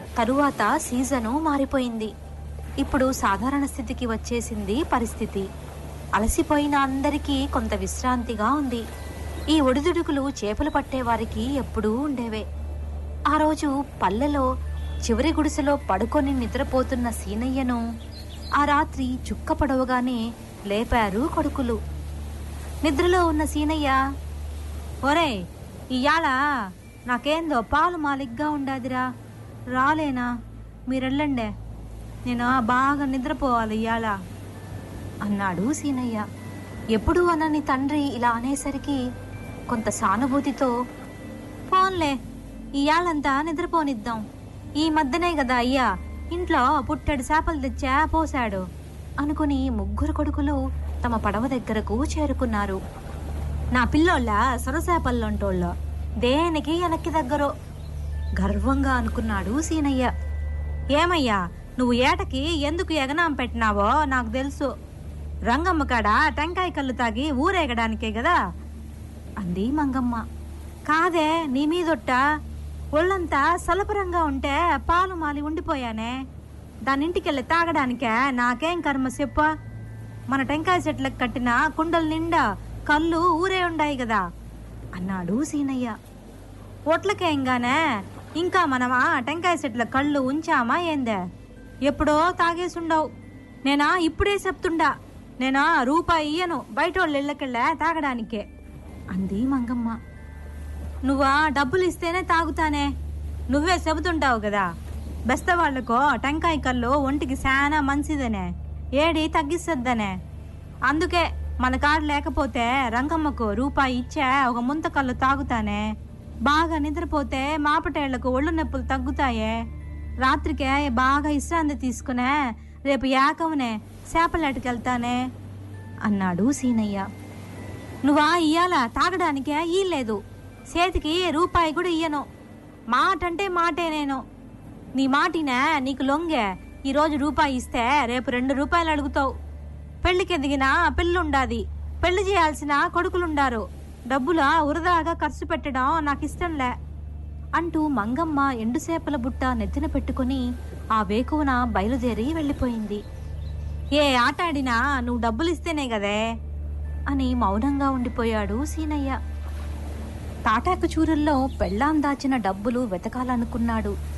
తరువాత సీజను మారిపోయింది ఇప్పుడు సాధారణ స్థితికి వచ్చేసింది పరిస్థితి అలసిపోయిన అందరికీ కొంత విశ్రాంతిగా ఉంది ఈ ఒడిదుడుకులు చేపలు పట్టేవారికి ఎప్పుడూ ఉండేవే ఆ రోజు పల్లెలో చివరి గుడిసెలో పడుకొని నిద్రపోతున్న సీనయ్యను ఆ రాత్రి చుక్క పడవగానే లేపారు కొడుకులు నిద్రలో ఉన్న సీనయ్య ఒరే ఇయాల నాకేందో పాలు మాలిగ్గా ఉండాదిరా రాలేనా మీరెళ్ళండే నేను బాగా నిద్రపోవాలి ఇయాల అన్నాడు సీనయ్య ఎప్పుడు అనని తండ్రి ఇలా అనేసరికి కొంత సానుభూతితో పోన్లే ఇయాలంతా నిద్రపోనిద్దాం ఈ మధ్యనే కదా అయ్యా ఇంట్లో పుట్టెడు చేపలు తెచ్చా పోశాడు అనుకుని ముగ్గురు కొడుకులు తమ పడవ దగ్గరకు చేరుకున్నారు నా పిల్లోళ్ళ సొరసేపల్లంటోళ్ళ దేనికి వెనక్కి దగ్గరో గర్వంగా అనుకున్నాడు సీనయ్య ఏమయ్యా నువ్వు ఏటకి ఎందుకు ఎగనాం పెట్టినావో నాకు తెలుసు రంగమ్మ కాడ టెంకాయ కళ్ళు తాగి ఊరేగడానికే కదా అంది మంగమ్మ కాదే నీ మీదొట్ట ఒళ్ళంతా సలపరంగా ఉంటే పాలు మాలి ఉండిపోయానే దాని ఇంటికెళ్ళి తాగడానికే నాకేం కర్మ చెప్ప మన టెంకాయ చెట్లకు కట్టిన కుండల నిండా కళ్ళు ఊరే ఉండాయి కదా అన్నాడు సీనయ్య ఒట్లకేంగానే ఇంకా మనమా టెంకాయ చెట్ల కళ్ళు ఉంచామా ఏందే ఎప్పుడో తాగేసుండవు నేనా ఇప్పుడే చెప్తుండా నేనా రూపాయి ఇయ్యను బయట వాళ్ళ ఇళ్ళకెళ్ళా తాగడానికే అంది మంగమ్మ నువ్వా డబ్బులు ఇస్తేనే తాగుతానే నువ్వే చెబుతుంటావు కదా బెస్త వాళ్ళకో టెంకాయ కళ్ళు ఒంటికి శానా మంచిదనే ఏడి తగ్గిస్తద్దనే అందుకే మన కాడ లేకపోతే రంగమ్మకు రూపాయి ఇచ్చే ఒక ముంత కళ్ళు తాగుతానే బాగా నిద్రపోతే మాపటేళ్లకు ఒళ్ళు నొప్పులు తగ్గుతాయే రాత్రికే బాగా విశ్రాంతి తీసుకునే రేపు ఏకవనే చేపలేటకెళ్తానే అన్నాడు సీనయ్య నువ్వా ఇయ్యాల తాగడానికే ఇయ్యలేదు చేతికి రూపాయి కూడా ఇయ్యను మాట అంటే మాటే నేను నీ మాటినే నీకు లొంగే ఈరోజు రూపాయి ఇస్తే రేపు రెండు రూపాయలు అడుగుతావు పెళ్లికి ఎదిగిన పెళ్ళుండాది పెళ్లి చేయాల్సిన కొడుకులుండారు డబ్బుల వృధాగా ఖర్చు పెట్టడం నాకు ఇష్టంలే అంటూ మంగమ్మ ఎండుసేపల బుట్ట నెత్తిన పెట్టుకుని ఆ వేకువన బయలుదేరి వెళ్ళిపోయింది ఏ ఆట ఆడినా నువ్వు డబ్బులు ఇస్తేనే కదే అని మౌనంగా ఉండిపోయాడు సీనయ్య తాటాకు చూరుల్లో పెళ్ళాం దాచిన డబ్బులు వెతకాలనుకున్నాడు